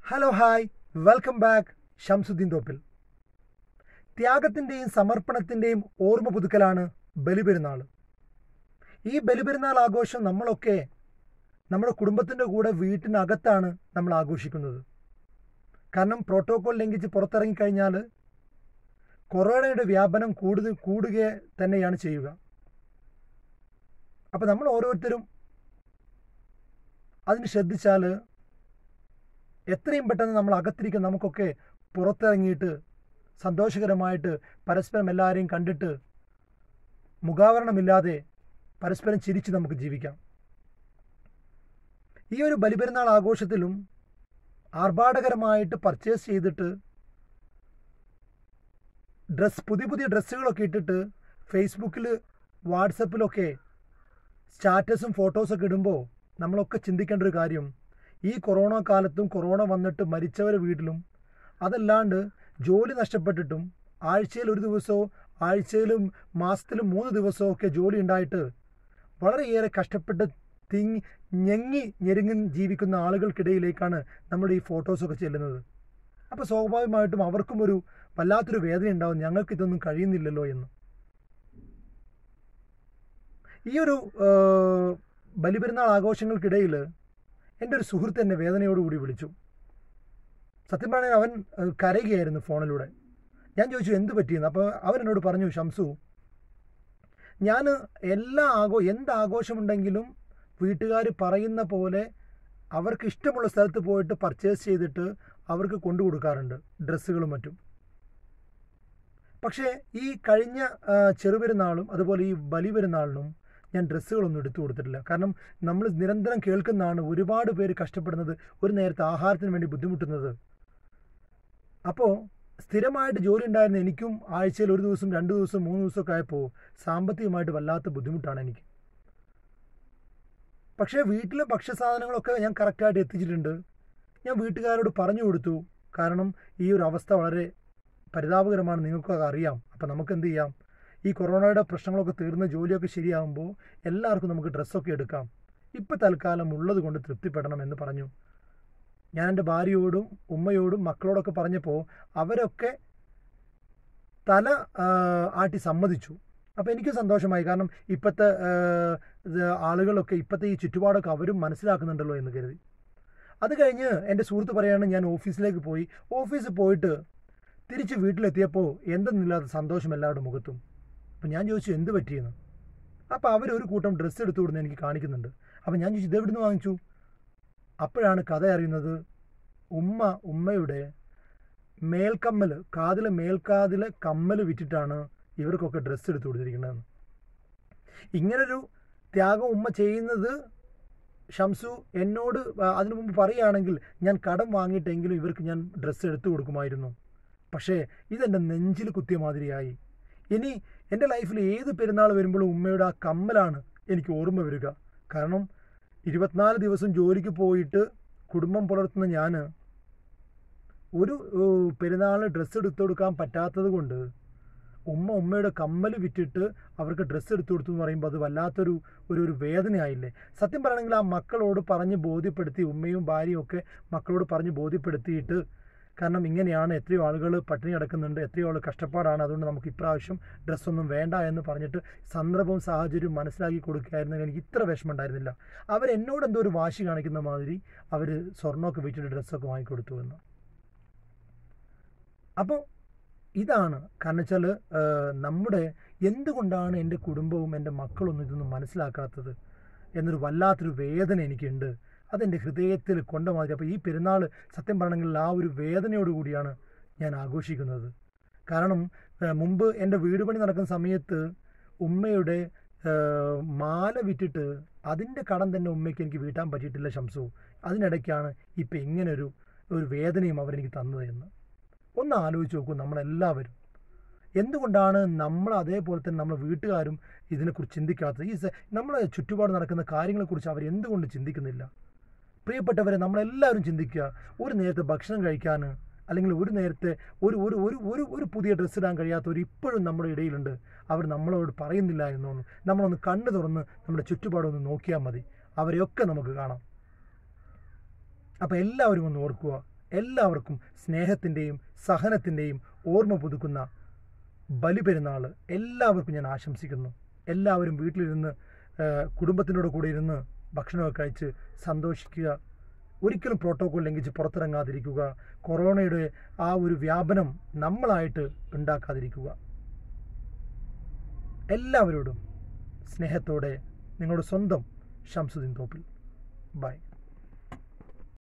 hello hi welcome back Shamsuddin Thoppil ത്യാഗത്തിൻ്റെയും സമർപ്പണത്തിൻ്റെയും ഓർമ്മ പുതുക്കലാണ് ബലിപെരുന്നാൾ ഈ ബലിപെരുന്നാൾ ആഘോഷം നമ്മളൊക്കെ നമ്മുടെ കുടുംബത്തിൻ്റെ കൂടെ വീട്ടിനകത്താണ് നമ്മൾ ആഘോഷിക്കുന്നത് കാരണം പ്രോട്ടോകോൾ ലംഘിച്ച് പുറത്തിറങ്ങിക്കഴിഞ്ഞാൽ കൊറോണയുടെ വ്യാപനം കൂടുതൽ കൂടുക തന്നെയാണ് ചെയ്യുക അപ്പോൾ നമ്മൾ ഓരോരുത്തരും അതിന് ശ്രദ്ധിച്ചാൽ എത്രയും പെട്ടെന്ന് നമ്മൾ അകത്തിരിക്കുന്ന നമുക്കൊക്കെ പുറത്തിറങ്ങിയിട്ട് സന്തോഷകരമായിട്ട് പരസ്പരം എല്ലാവരെയും കണ്ടിട്ട് മുഖാവരണമില്ലാതെ പരസ്പരം ചിരിച്ച് നമുക്ക് ജീവിക്കാം ഈ ഒരു ബലിപെരുന്നാൾ ആഘോഷത്തിലും ആർഭാടകരമായിട്ട് പർച്ചേസ് ചെയ്തിട്ട് ഡ്രസ് പുതിയ പുതിയ ഡ്രസ്സുകളൊക്കെ ഇട്ടിട്ട് ഫേസ്ബുക്കിൽ വാട്സപ്പിലൊക്കെ സ്റ്റാറ്റസും ഫോട്ടോസൊക്കെ ഇടുമ്പോൾ നമ്മളൊക്കെ ചിന്തിക്കേണ്ട ഒരു കാര്യം ഈ കൊറോണ കാലത്തും കൊറോണ വന്നിട്ട് മരിച്ചവരെ വീട്ടിലും അതല്ലാണ്ട് ജോലി നഷ്ടപ്പെട്ടിട്ടും ആഴ്ചയിൽ ഒരു ദിവസമോ ആഴ്ചയിലും മാസത്തിലും മൂന്ന് ദിവസമോ ഒക്കെ ജോലി ഉണ്ടായിട്ട് വളരെയേറെ കഷ്ടപ്പെട്ട് തിങ്ങി ഞെങ്ങി ഞെരുങ്ങി ജീവിക്കുന്ന ആളുകൾക്കിടയിലേക്കാണ് നമ്മുടെ ഈ ഫോട്ടോസൊക്കെ ചെല്ലുന്നത് അപ്പോൾ സ്വാഭാവികമായിട്ടും അവർക്കും ഒരു വല്ലാത്തൊരു വേദന ഉണ്ടാവും ഞങ്ങൾക്ക് ഇതൊന്നും കഴിയുന്നില്ലല്ലോ എന്ന് ഈ ഒരു ബലിപെരുന്നാൾ ആഘോഷങ്ങൾക്കിടയിൽ എൻ്റെ ഒരു സുഹൃത്ത് എന്നെ വേദനയോടുകൂടി വിളിച്ചു സത്യം പറഞ്ഞാൽ അവൻ കരയുകയായിരുന്നു ഫോണിലൂടെ ഞാൻ ചോദിച്ചു എന്ത് പറ്റിയെന്ന് അപ്പോൾ അവൻ എന്നോട് പറഞ്ഞു ഷംസു ഞാൻ എല്ലാ ആഘോ എന്ത് ആഘോഷമുണ്ടെങ്കിലും വീട്ടുകാർ പറയുന്ന പോലെ അവർക്ക് ഇഷ്ടമുള്ള സ്ഥലത്ത് പോയിട്ട് പർച്ചേസ് ചെയ്തിട്ട് അവർക്ക് കൊണ്ടു കൊടുക്കാറുണ്ട് ഡ്രസ്സുകളും മറ്റും പക്ഷേ ഈ കഴിഞ്ഞ ചെറുപെരുന്നാളും അതുപോലെ ഈ ബലിപെരുന്നാളിനും ഞാൻ ഡ്രസ്സുകളൊന്നും എടുത്തു കൊടുത്തിട്ടില്ല കാരണം നമ്മൾ നിരന്തരം കേൾക്കുന്നതാണ് ഒരുപാട് പേര് കഷ്ടപ്പെടുന്നത് ഒരു നേരത്തെ ആഹാരത്തിന് വേണ്ടി ബുദ്ധിമുട്ടുന്നത് അപ്പോൾ സ്ഥിരമായിട്ട് ജോലി ഉണ്ടായിരുന്ന എനിക്കും ആഴ്ചയിൽ ഒരു ദിവസം രണ്ട് ദിവസം മൂന്ന് ദിവസമൊക്കെ ആയപ്പോൾ സാമ്പത്തികമായിട്ട് വല്ലാത്ത ബുദ്ധിമുട്ടാണ് എനിക്ക് പക്ഷേ വീട്ടിലെ ഭക്ഷ്യസാധനങ്ങളൊക്കെ ഞാൻ കറക്റ്റായിട്ട് എത്തിച്ചിട്ടുണ്ട് ഞാൻ വീട്ടുകാരോട് പറഞ്ഞു കൊടുത്തു കാരണം ഈ ഒരു അവസ്ഥ വളരെ പരിതാപകരമാണ് നിങ്ങൾക്കൊക്കെ അറിയാം അപ്പം നമുക്ക് എന്ത് ചെയ്യാം ഈ കൊറോണയുടെ പ്രശ്നങ്ങളൊക്കെ തീർന്ന് ജോലിയൊക്കെ ശരിയാകുമ്പോൾ എല്ലാവർക്കും നമുക്ക് ഡ്രസ്സൊക്കെ എടുക്കാം ഇപ്പം തൽക്കാലം ഉള്ളത് കൊണ്ട് തൃപ്തിപ്പെടണം എന്ന് പറഞ്ഞു ഞാൻ എൻ്റെ ഭാര്യയോടും ഉമ്മയോടും മക്കളോടൊക്കെ പറഞ്ഞപ്പോൾ അവരൊക്കെ തല ആട്ടി സമ്മതിച്ചു അപ്പോൾ എനിക്ക് സന്തോഷമായി കാരണം ഇപ്പോഴത്തെ ആളുകളൊക്കെ ഇപ്പോഴത്തെ ഈ ചുറ്റുപാടൊക്കെ അവരും മനസ്സിലാക്കുന്നുണ്ടല്ലോ എന്ന് കരുതി അത് കഴിഞ്ഞ് എൻ്റെ സുഹൃത്ത് പറയാണ് ഞാൻ ഓഫീസിലേക്ക് പോയി ഓഫീസിൽ പോയിട്ട് തിരിച്ച് വീട്ടിലെത്തിയപ്പോൾ എന്തെന്നില്ലാത്ത സന്തോഷം എല്ലാവരുടെ മുഖത്തും അപ്പം ഞാൻ ചോദിച്ചു എന്ത് പറ്റിയെന്ന് അപ്പോൾ അവർ ഒരു കൂട്ടം ഡ്രസ്സ് എടുത്തു കൊടുന്ന് എനിക്ക് കാണിക്കുന്നുണ്ട് അപ്പം ഞാൻ ചോദിച്ചു ഇതെവിടുന്ന് വാങ്ങിച്ചു അപ്പോഴാണ് കഥ അറിയുന്നത് ഉമ്മ ഉമ്മയുടെ മേൽക്കമ്മൽ കാതിലെ മേൽക്കാതിലെ കമ്മൽ വിറ്റിട്ടാണ് ഇവർക്കൊക്കെ ഡ്രസ്സ് എടുത്തു കൊടുത്തിരിക്കുന്നതെന്ന് ഇങ്ങനൊരു ത്യാഗം ഉമ്മ ചെയ്യുന്നത് ഷംസു എന്നോട് അതിനു മുമ്പ് പറയുകയാണെങ്കിൽ ഞാൻ കടം വാങ്ങിയിട്ടെങ്കിലും ഇവർക്ക് ഞാൻ ഡ്രസ്സ് എടുത്തു കൊടുക്കുമായിരുന്നു പക്ഷേ ഇതെൻ്റെ നെഞ്ചിൽ കുത്തിയ മാതിരിയായി ഇനി എൻ്റെ ലൈഫിൽ ഏത് പെരുന്നാൾ വരുമ്പോഴും ഉമ്മയുടെ ആ കമ്മലാണ് എനിക്ക് ഓർമ്മ വരിക കാരണം ഇരുപത്തിനാല് ദിവസം ജോലിക്ക് പോയിട്ട് കുടുംബം പുലർത്തുന്ന ഞാൻ ഒരു പെരുന്നാളിന് ഡ്രസ്സ് എടുത്തു കൊടുക്കാൻ പറ്റാത്തത് കൊണ്ട് ഉമ്മ ഉമ്മയുടെ കമ്മൽ വിറ്റിട്ട് അവർക്ക് ഡ്രസ്സ് എടുത്തു കൊടുത്തു എന്ന് പറയുമ്പോൾ അത് വല്ലാത്തൊരു ഒരു ഒരു വേദനയായില്ലേ സത്യം പറയണമെങ്കിൽ ആ മക്കളോട് പറഞ്ഞ് ബോധ്യപ്പെടുത്തി ഉമ്മയും ഭാര്യയും ഒക്കെ മക്കളോട് പറഞ്ഞ് ബോധ്യപ്പെടുത്തിയിട്ട് കാരണം ഇങ്ങനെയാണ് എത്രയോ ആളുകൾ പട്ടിണി കിടക്കുന്നുണ്ട് എത്രയോ ആൾ കഷ്ടപ്പാടാണ് അതുകൊണ്ട് നമുക്ക് ഇപ്രാവശ്യം ഡ്രസ്സൊന്നും വേണ്ട എന്ന് പറഞ്ഞിട്ട് സന്ദർഭവും സാഹചര്യവും മനസ്സിലാക്കി കൊടുക്കുകയായിരുന്നെങ്കിൽ എനിക്ക് ഇത്ര വിഷമം ഉണ്ടായിരുന്നില്ല അവർ എന്നോട് എന്തോ ഒരു വാശി കാണിക്കുന്ന മാതിരി അവർ സ്വർണ്ണമൊക്കെ വിറ്റിട്ട് ഡ്രസ്സൊക്കെ വാങ്ങിക്കൊടുത്തു എന്ന് അപ്പോൾ ഇതാണ് കാരണം വെച്ചാൽ നമ്മുടെ എന്തുകൊണ്ടാണ് എൻ്റെ കുടുംബവും എൻ്റെ മക്കളൊന്നും ഇതൊന്നും മനസ്സിലാക്കാത്തത് എന്നൊരു വല്ലാത്തൊരു വേദന എനിക്കുണ്ട് അതെൻ്റെ ഹൃദയത്തിൽ കൊണ്ട മാതിരി അപ്പോൾ ഈ പെരുന്നാൾ സത്യം പറയണമെങ്കിൽ ആ ഒരു വേദനയോടുകൂടിയാണ് ഞാൻ ആഘോഷിക്കുന്നത് കാരണം മുമ്പ് എൻ്റെ വീട് പണി നടക്കുന്ന സമയത്ത് ഉമ്മയുടെ മാല വിറ്റിട്ട് അതിൻ്റെ കടം തന്നെ ഉമ്മയ്ക്ക് എനിക്ക് വീട്ടാൻ പറ്റിയിട്ടില്ല ശംസു അതിനിടയ്ക്കാണ് ഇപ്പം ഇങ്ങനൊരു ഒരു വേദനയും അവരെനിക്ക് തന്നത് എന്ന് ഒന്ന് ആലോചിച്ച് നോക്കൂ നമ്മളെല്ലാവരും എന്തുകൊണ്ടാണ് നമ്മൾ അതേപോലെ തന്നെ നമ്മുടെ വീട്ടുകാരും ഇതിനെക്കുറിച്ച് ചിന്തിക്കാത്തത് ഈ നമ്മളെ ചുറ്റുപാട് നടക്കുന്ന കാര്യങ്ങളെക്കുറിച്ച് അവർ എന്തുകൊണ്ട് ചിന്തിക്കുന്നില്ല പ്രിയപ്പെട്ടവരെ നമ്മളെല്ലാവരും ചിന്തിക്കുക ഒരു നേരത്തെ ഭക്ഷണം കഴിക്കാൻ അല്ലെങ്കിൽ ഒരു നേരത്തെ ഒരു ഒരു ഒരു ഒരു ഒരു പുതിയ ഡ്രസ്സ് ഇടാൻ കഴിയാത്തവർ ഇപ്പോഴും നമ്മുടെ ഇടയിലുണ്ട് അവർ നമ്മളോട് പറയുന്നില്ല എന്നൊന്ന് നമ്മളൊന്ന് കണ്ണു തുറന്ന് നമ്മുടെ ചുറ്റുപാടൊന്ന് നോക്കിയാൽ മതി അവരെയൊക്കെ നമുക്ക് കാണാം അപ്പോൾ എല്ലാവരും ഒന്ന് ഓർക്കുക എല്ലാവർക്കും സ്നേഹത്തിൻ്റെയും സഹനത്തിൻ്റെയും ഓർമ്മ പുതുക്കുന്ന ബലിപെരുന്നാൾ എല്ലാവർക്കും ഞാൻ ആശംസിക്കുന്നു എല്ലാവരും വീട്ടിലിരുന്ന് ആ, കുടുംബത്തിനോട് കൂടെ ഇരുന്ന് ഭക്ഷണമൊക്കെ കഴിച്ച് സന്തോഷിക്കുക ഒരിക്കലും പ്രോട്ടോകോൾ ലംഘിച്ച് പുറത്തിറങ്ങാതിരിക്കുക കൊറോണയുടെ ആ ഒരു വ്യാപനം നമ്മളായിട്ട് ഉണ്ടാക്കാതിരിക്കുക എല്ലാവരോടും സ്നേഹത്തോടെ നിങ്ങളുടെ സ്വന്തം ഷംസുദ്ദീൻ തോപ്പിൽ ബൈ